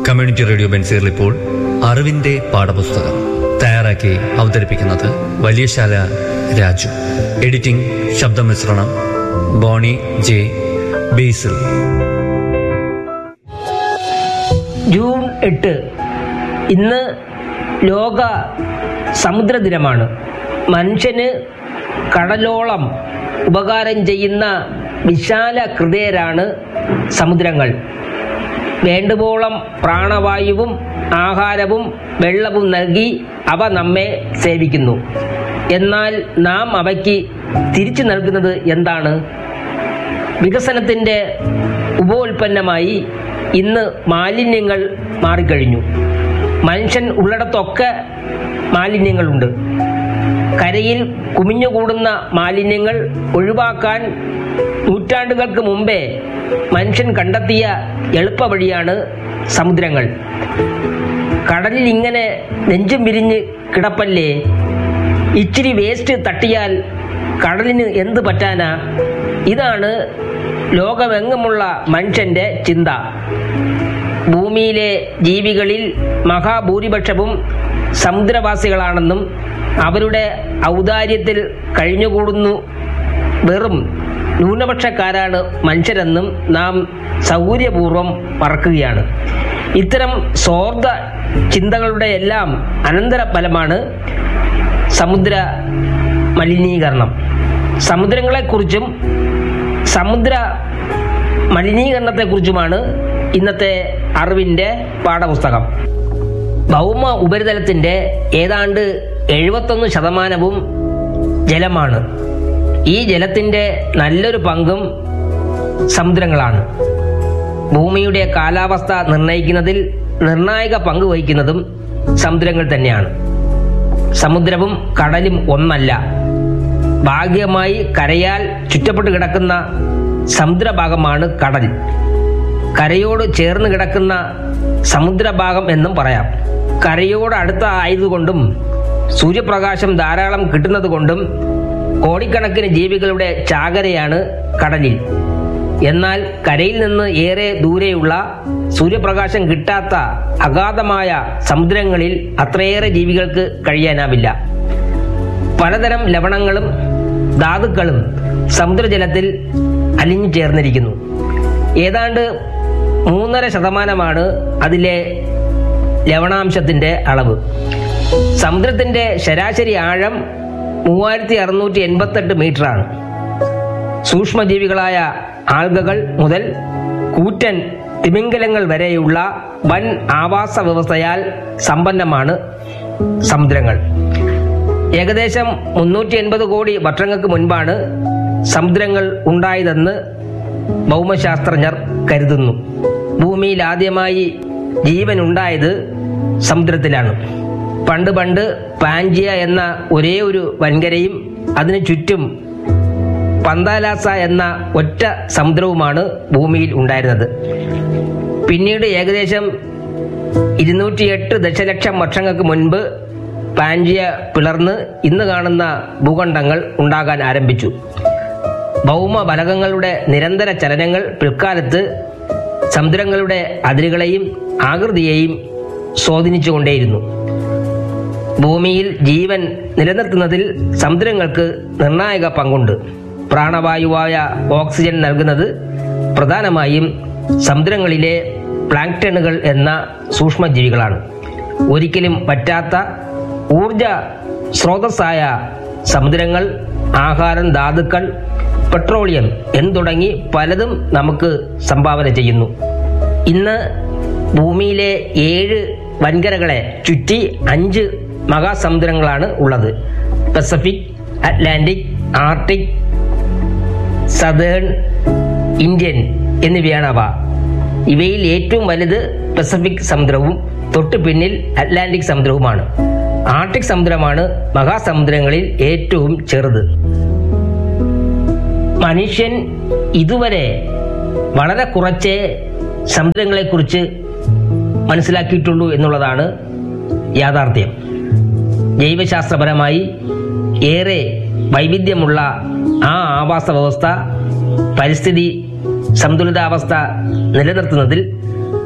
community radio ബെൻസീറിൽ ഇപ്പോൾ അറിവിന്റെ പാഠപുസ്തകം തയ്യാറാക്കി അവതരിപ്പിക്കുന്നത് വലിയശാല രാജു എഡിറ്റിംഗ് ശബ്ദമിശ്രണം ബോണി ജെ ബേസിൽ ജൂൺ എട്ട് ഇന്ന് ലോക സമുദ്ര ദിനമാണ് മനുഷ്യന് കടലോളം ഉപകാരം ചെയ്യുന്ന വിശാല ഹൃദയരാണ് സമുദ്രങ്ങൾ വേണ്ടുവോളം പ്രാണവായുവും ആഹാരവും വെള്ളവും നൽകി അവ നമ്മെ സേവിക്കുന്നു എന്നാൽ നാം അവയ്ക്ക് തിരിച്ചു നൽകുന്നത് എന്താണ് വികസനത്തിൻ്റെ ഉപോൽപ്പന്നമായി ഇന്ന് മാലിന്യങ്ങൾ മാറിക്കഴിഞ്ഞു മനുഷ്യൻ ഉള്ളിടത്തൊക്കെ മാലിന്യങ്ങളുണ്ട് കരയിൽ കുമിഞ്ഞുകൂടുന്ന മാലിന്യങ്ങൾ ഒഴിവാക്കാൻ നൂറ്റാണ്ടുകൾക്ക് മുമ്പേ മനുഷ്യൻ കണ്ടെത്തിയ എളുപ്പവഴിയാണ് സമുദ്രങ്ങൾ കടലിൽ ഇങ്ങനെ നെഞ്ചും വിരിഞ്ഞ് കിടപ്പല്ലേ ഇച്ചിരി വേസ്റ്റ് തട്ടിയാൽ കടലിന് എന്ത് പറ്റാനാ ഇതാണ് ലോകമെങ്ങുമുള്ള മനുഷ്യന്റെ ചിന്ത ഭൂമിയിലെ ജീവികളിൽ മഹാഭൂരിപക്ഷവും സമുദ്രവാസികളാണെന്നും അവരുടെ ഔദാര്യത്തിൽ കഴിഞ്ഞുകൂടുന്നു വെറും ന്യൂനപക്ഷക്കാരാണ് മനുഷ്യരെന്നും നാം സൗകര്യപൂർവ്വം മറക്കുകയാണ് ഇത്തരം സ്വാർത്ഥ ചിന്തകളുടെ എല്ലാം അനന്തരഫലമാണ് സമുദ്ര മലിനീകരണം സമുദ്രങ്ങളെക്കുറിച്ചും സമുദ്ര മലിനീകരണത്തെക്കുറിച്ചുമാണ് ഇന്നത്തെ അറിവിൻ്റെ പാഠപുസ്തകം ഭൗമ ഉപരിതലത്തിൻ്റെ ഏതാണ്ട് എഴുപത്തൊന്ന് ശതമാനവും ജലമാണ് ഈ ജലത്തിൻ്റെ നല്ലൊരു പങ്കും സമുദ്രങ്ങളാണ് ഭൂമിയുടെ കാലാവസ്ഥ നിർണ്ണയിക്കുന്നതിൽ നിർണായക പങ്ക് വഹിക്കുന്നതും സമുദ്രങ്ങൾ തന്നെയാണ് സമുദ്രവും കടലും ഒന്നല്ല ഭാഗികമായി കരയാൽ ചുറ്റപ്പെട്ട് കിടക്കുന്ന സമുദ്രഭാഗമാണ് കടൽ കരയോട് ചേർന്ന് കിടക്കുന്ന സമുദ്രഭാഗം എന്നും പറയാം കരയോട് അടുത്ത ആയതുകൊണ്ടും സൂര്യപ്രകാശം ധാരാളം കിട്ടുന്നത് കൊണ്ടും കോടിക്കണക്കിന് ജീവികളുടെ ചാകരയാണ് കടലിൽ എന്നാൽ കരയിൽ നിന്ന് ഏറെ ദൂരെയുള്ള സൂര്യപ്രകാശം കിട്ടാത്ത അഗാധമായ സമുദ്രങ്ങളിൽ അത്രയേറെ ജീവികൾക്ക് കഴിയാനാവില്ല പലതരം ലവണങ്ങളും ധാതുക്കളും സമുദ്രജലത്തിൽ അലിഞ്ഞു ചേർന്നിരിക്കുന്നു ഏതാണ്ട് മൂന്നര ശതമാനമാണ് അതിലെ ലവണാംശത്തിന്റെ അളവ് സമുദ്രത്തിന്റെ ശരാശരി ആഴം മൂവായിരത്തി അറുന്നൂറ്റി എൺപത്തെട്ട് മീറ്ററാണ് സൂക്ഷ്മജീവികളായ ആൽഗകൾ മുതൽ കൂറ്റൻ തിമിംഗലങ്ങൾ വരെയുള്ള വൻ ആവാസ വ്യവസ്ഥയാൽ സമ്പന്നമാണ് സമുദ്രങ്ങൾ ഏകദേശം മുന്നൂറ്റി എൺപത് കോടി വർഷങ്ങൾക്ക് മുൻപാണ് സമുദ്രങ്ങൾ ഉണ്ടായതെന്ന് ഭൗമശാസ്ത്രജ്ഞർ കരുതുന്നു ഭൂമിയിൽ ആദ്യമായി ജീവൻ ഉണ്ടായത് സമുദ്രത്തിലാണ് പണ്ട് പണ്ട് പാഞ്ചിയ എന്ന ഒരേ ഒരു വൻകരയും അതിനു ചുറ്റും പന്താലാസ എന്ന ഒറ്റ സമുദ്രവുമാണ് ഭൂമിയിൽ ഉണ്ടായിരുന്നത് പിന്നീട് ഏകദേശം ഇരുന്നൂറ്റിയെട്ട് ദശലക്ഷം വർഷങ്ങൾക്ക് മുൻപ് പാഞ്ചിയ പിളർന്ന് ഇന്ന് കാണുന്ന ഭൂഖണ്ഡങ്ങൾ ഉണ്ടാകാൻ ആരംഭിച്ചു ഭൗമ ബലകങ്ങളുടെ നിരന്തര ചലനങ്ങൾ പിൽക്കാലത്ത് സമുദ്രങ്ങളുടെ അതിരുകളെയും ആകൃതിയെയും സ്വാധീനിച്ചുകൊണ്ടേയിരുന്നു ഭൂമിയിൽ ജീവൻ നിലനിർത്തുന്നതിൽ സമുദ്രങ്ങൾക്ക് നിർണായക പങ്കുണ്ട് പ്രാണവായുവായ ഓക്സിജൻ നൽകുന്നത് പ്രധാനമായും സമുദ്രങ്ങളിലെ പ്ലാങ്ടണുകൾ എന്ന സൂക്ഷ്മജീവികളാണ് ഒരിക്കലും പറ്റാത്ത ഊർജ സ്രോതസ്സായ സമുദ്രങ്ങൾ ആഹാരം ധാതുക്കൾ പെട്രോളിയം എന്ന് തുടങ്ങി പലതും നമുക്ക് സംഭാവന ചെയ്യുന്നു ഇന്ന് ഭൂമിയിലെ ഏഴ് വൻകരകളെ ചുറ്റി അഞ്ച് മഹാസമുദ്രങ്ങളാണ് ഉള്ളത് Pacific Atlantic Arctic Southern Indian എന്നിവയാണ് അവ ഇവയിൽ ഏറ്റവും വലുത് പസഫിക് സമുദ്രവും തൊട്ടു പിന്നിൽ അറ്റ്ലാന്റിക് സമുദ്രവുമാണ് ആർട്ടിക് സമുദ്രമാണ് മഹാസമുദ്രങ്ങളിൽ ഏറ്റവും ചെറുത് മനുഷ്യൻ ഇതുവരെ വളരെ കുറച്ചേ സമുദ്രങ്ങളെക്കുറിച്ച് മനസ്സിലാക്കിയിട്ടുള്ളൂ എന്നുള്ളതാണ് യാഥാർത്ഥ്യം ജൈവശാസ്ത്രപരമായി ഏറെ വൈവിധ്യമുള്ള ആ ആവാസ വ്യവസ്ഥ പരിസ്ഥിതി സന്തുലിതാവസ്ഥ നിലനിർത്തുന്നതിൽ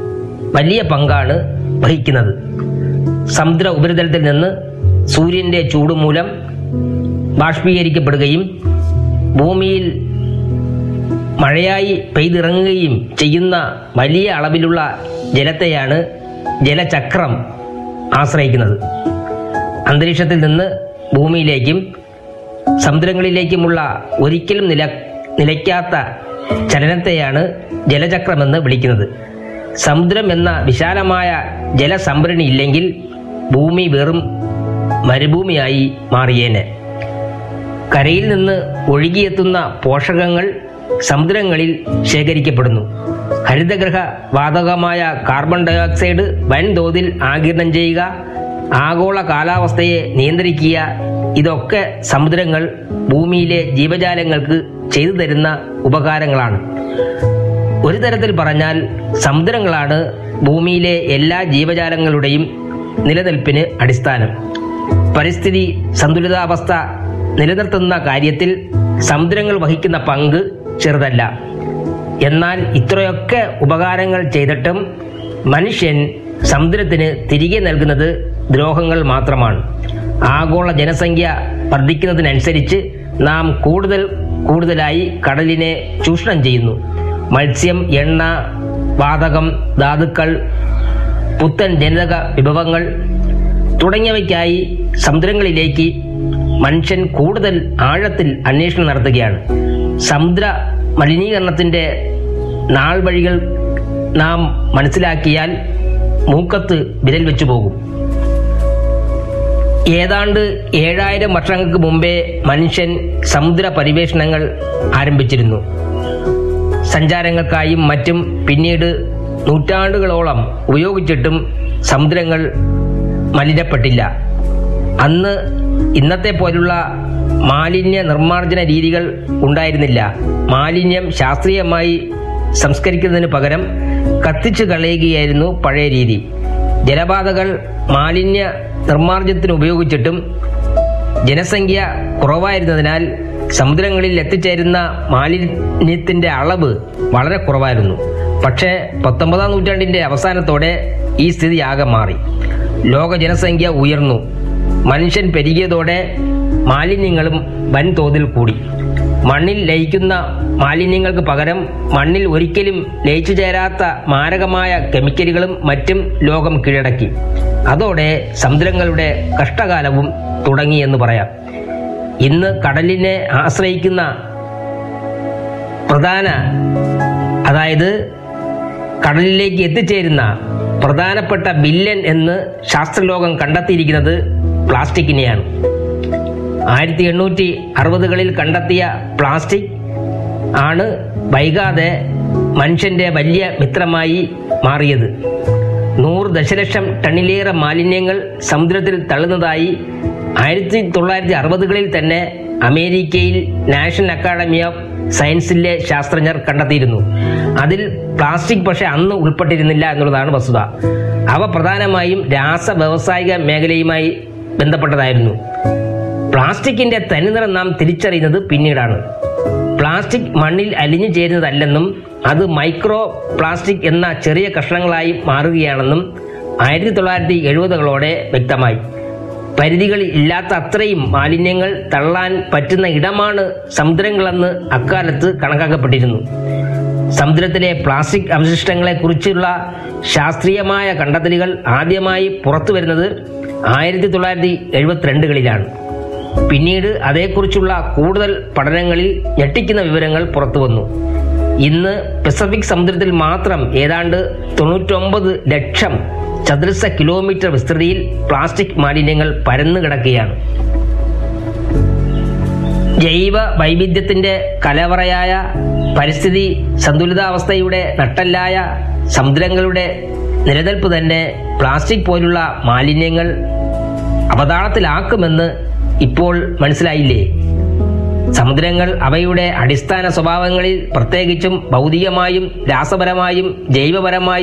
വലിയ പങ്കാണ് വഹിക്കുന്നത് സമുദ്ര ഉപരിതലത്തിൽ നിന്ന് സൂര്യന്റെ ചൂട് മൂലം ബാഷ്പീകരിക്കപ്പെടുകയും ഭൂമിയിൽ മഴയായി പെയ്തിറങ്ങുകയും ചെയ്യുന്ന വലിയ അളവിലുള്ള ജലത്തെയാണ് ജലചക്രം ആശ്രയിക്കുന്നത് അന്തരീക്ഷത്തിൽ നിന്ന് ഭൂമിയിലേക്കും സമുദ്രങ്ങളിലേക്കുമുള്ള ഒരിക്കലും നില നിലയ്ക്കാത്ത ചലനത്തെയാണ് ജലചക്രമെന്ന് വിളിക്കുന്നത് സമുദ്രം എന്ന വിശാലമായ ജലസംഭരണി ഇല്ലെങ്കിൽ ഭൂമി വെറും മരുഭൂമിയായി മാറിയേനെ കരയിൽ നിന്ന് ഒഴുകിയെത്തുന്ന പോഷകങ്ങൾ സമുദ്രങ്ങളിൽ ശേഖരിക്കപ്പെടുന്നു ഹരിതഗ്രഹ വാതകമായ കാർബൺ ഡയോക്സൈഡ് വൻതോതിൽ ആഗിരണം ചെയ്യുക ആഗോള കാലാവസ്ഥയെ നിയന്ത്രിക്കുക ഇതൊക്കെ സമുദ്രങ്ങൾ ഭൂമിയിലെ ജീവജാലങ്ങൾക്ക് ചെയ്തു തരുന്ന ഉപകാരങ്ങളാണ് ഒരു തരത്തിൽ പറഞ്ഞാൽ സമുദ്രങ്ങളാണ് ഭൂമിയിലെ എല്ലാ ജീവജാലങ്ങളുടെയും നിലനിൽപ്പിന് അടിസ്ഥാനം പരിസ്ഥിതി സന്തുലിതാവസ്ഥ നിലനിർത്തുന്ന കാര്യത്തിൽ സമുദ്രങ്ങൾ വഹിക്കുന്ന പങ്ക് ചെറുതല്ല എന്നാൽ ഇത്രയൊക്കെ ഉപകാരങ്ങൾ ചെയ്തിട്ടും മനുഷ്യൻ സമുദ്രത്തിന് തിരികെ നൽകുന്നത് ദ്രോഹങ്ങൾ മാത്രമാണ് ആഗോള ജനസംഖ്യ വർദ്ധിക്കുന്നതിനനുസരിച്ച് നാം കൂടുതൽ കൂടുതലായി കടലിനെ ചൂഷണം ചെയ്യുന്നു മത്സ്യം എണ്ണ വാതകം ധാതുക്കൾ പുത്തൻ ജനിതക വിഭവങ്ങൾ തുടങ്ങിയവയ്ക്കായി സമുദ്രങ്ങളിലേക്ക് മനുഷ്യൻ കൂടുതൽ ആഴത്തിൽ അന്വേഷണം നടത്തുകയാണ് സമുദ്ര മലിനീകരണത്തിന്റെ നാൾ വഴികൾ നാം മനസ്സിലാക്കിയാൽ മൂക്കത്ത് വിരൽ വെച്ചു പോകും ഏതാണ്ട് ഏഴായിരം വർഷങ്ങൾക്ക് മുമ്പേ മനുഷ്യൻ സമുദ്ര പരിവേഷണങ്ങൾ ആരംഭിച്ചിരുന്നു സഞ്ചാരങ്ങൾക്കായും മറ്റും പിന്നീട് നൂറ്റാണ്ടുകളോളം ഉപയോഗിച്ചിട്ടും സമുദ്രങ്ങൾ മലിനപ്പെട്ടില്ല അന്ന് ഇന്നത്തെ പോലുള്ള മാലിന്യ നിർമ്മാർജ്ജന രീതികൾ ഉണ്ടായിരുന്നില്ല മാലിന്യം ശാസ്ത്രീയമായി സംസ്കരിക്കുന്നതിന് പകരം കത്തിച്ചു കളയുകയായിരുന്നു പഴയ രീതി ജലപാതകൾ മാലിന്യ നിർമ്മാർജ്ജനത്തിന് ഉപയോഗിച്ചിട്ടും ജനസംഖ്യ കുറവായിരുന്നതിനാൽ സമുദ്രങ്ങളിൽ എത്തിച്ചേരുന്ന മാലിന്യത്തിന്റെ അളവ് വളരെ കുറവായിരുന്നു പക്ഷേ പത്തൊമ്പതാം നൂറ്റാണ്ടിന്റെ അവസാനത്തോടെ ഈ സ്ഥിതി ആകെ മാറി ലോക ജനസംഖ്യ ഉയർന്നു മനുഷ്യൻ പെരുകിയതോടെ മാലിന്യങ്ങളും വൻതോതിൽ കൂടി മണ്ണിൽ ലയിക്കുന്ന മാലിന്യങ്ങൾക്ക് പകരം മണ്ണിൽ ഒരിക്കലും ലയിച്ചു ചേരാത്ത മാരകമായ കെമിക്കലുകളും മറ്റും ലോകം കീഴടക്കി അതോടെ സമുദ്രങ്ങളുടെ കഷ്ടകാലവും തുടങ്ങി എന്ന് പറയാം ഇന്ന് കടലിനെ ആശ്രയിക്കുന്ന പ്രധാന അതായത് കടലിലേക്ക് എത്തിച്ചേരുന്ന പ്രധാനപ്പെട്ട ബില്ലൻ എന്ന് ശാസ്ത്രലോകം കണ്ടെത്തിയിരിക്കുന്നത് പ്ലാസ്റ്റിക്കിനെയാണ് ആയിരത്തി എണ്ണൂറ്റി അറുപതുകളിൽ കണ്ടെത്തിയ പ്ലാസ്റ്റിക് ആണ് വൈകാതെ മനുഷ്യന്റെ വലിയ മിത്രമായി മാറിയത് നൂറ് ദശലക്ഷം ടണ്ണിലേറെ മാലിന്യങ്ങൾ സമുദ്രത്തിൽ തള്ളുന്നതായി ആയിരത്തി തൊള്ളായിരത്തി അറുപതുകളിൽ തന്നെ അമേരിക്കയിൽ നാഷണൽ അക്കാഡമി ഓഫ് സയൻസിലെ ശാസ്ത്രജ്ഞർ കണ്ടെത്തിയിരുന്നു അതിൽ പ്ലാസ്റ്റിക് പക്ഷെ അന്ന് ഉൾപ്പെട്ടിരുന്നില്ല എന്നുള്ളതാണ് വസ്തുത അവ പ്രധാനമായും രാസ വ്യവസായിക മേഖലയുമായി ബന്ധപ്പെട്ടതായിരുന്നു പ്ലാസ്റ്റിക്കിന്റെ തനിനിറം നാം തിരിച്ചറിയുന്നത് പിന്നീടാണ് പ്ലാസ്റ്റിക് മണ്ണിൽ അലിഞ്ഞു ചേരുന്നതല്ലെന്നും അത് മൈക്രോ പ്ലാസ്റ്റിക് എന്ന ചെറിയ കഷ്ണങ്ങളായി മാറുകയാണെന്നും ആയിരത്തി തൊള്ളായിരത്തി എഴുപതുകളോടെ വ്യക്തമായി പരിധികൾ ഇല്ലാത്ത അത്രയും മാലിന്യങ്ങൾ തള്ളാൻ പറ്റുന്ന ഇടമാണ് സമുദ്രങ്ങളെന്ന് അക്കാലത്ത് കണക്കാക്കപ്പെട്ടിരുന്നു സമുദ്രത്തിലെ പ്ലാസ്റ്റിക് അവശിഷ്ടങ്ങളെ കുറിച്ചുള്ള ശാസ്ത്രീയമായ കണ്ടെത്തലുകൾ ആദ്യമായി പുറത്തു വരുന്നത് ആയിരത്തി തൊള്ളായിരത്തി എഴുപത്തിരണ്ടുകളിലാണ് പിന്നീട് അതേക്കുറിച്ചുള്ള കൂടുതൽ പഠനങ്ങളിൽ ഞെട്ടിക്കുന്ന വിവരങ്ങൾ പുറത്തു വന്നു ഇന്ന് പസഫിക് സമുദ്രത്തിൽ മാത്രം ഏതാണ്ട് തൊണ്ണൂറ്റൊമ്പത് ലക്ഷം ചതുരശ്ര കിലോമീറ്റർ വിസ്തൃതിയിൽ പ്ലാസ്റ്റിക് മാലിന്യങ്ങൾ പരന്നു കിടക്കുകയാണ് ജൈവ വൈവിധ്യത്തിന്റെ കലവറയായ പരിസ്ഥിതി സന്തുലിതാവസ്ഥയുടെ നട്ടല്ലായ സമുദ്രങ്ങളുടെ നിലനിൽപ്പ് തന്നെ പ്ലാസ്റ്റിക് പോലുള്ള മാലിന്യങ്ങൾ അവതാളത്തിലാക്കുമെന്ന് ഇപ്പോൾ മനസ്സിലായില്ലേ സമുദ്രങ്ങൾ അവയുടെ അടിസ്ഥാന സ്വഭാവങ്ങളിൽ പ്രത്യേകിച്ചും ഭൗതികമായും രാസപരമായും ജൈവപരമായും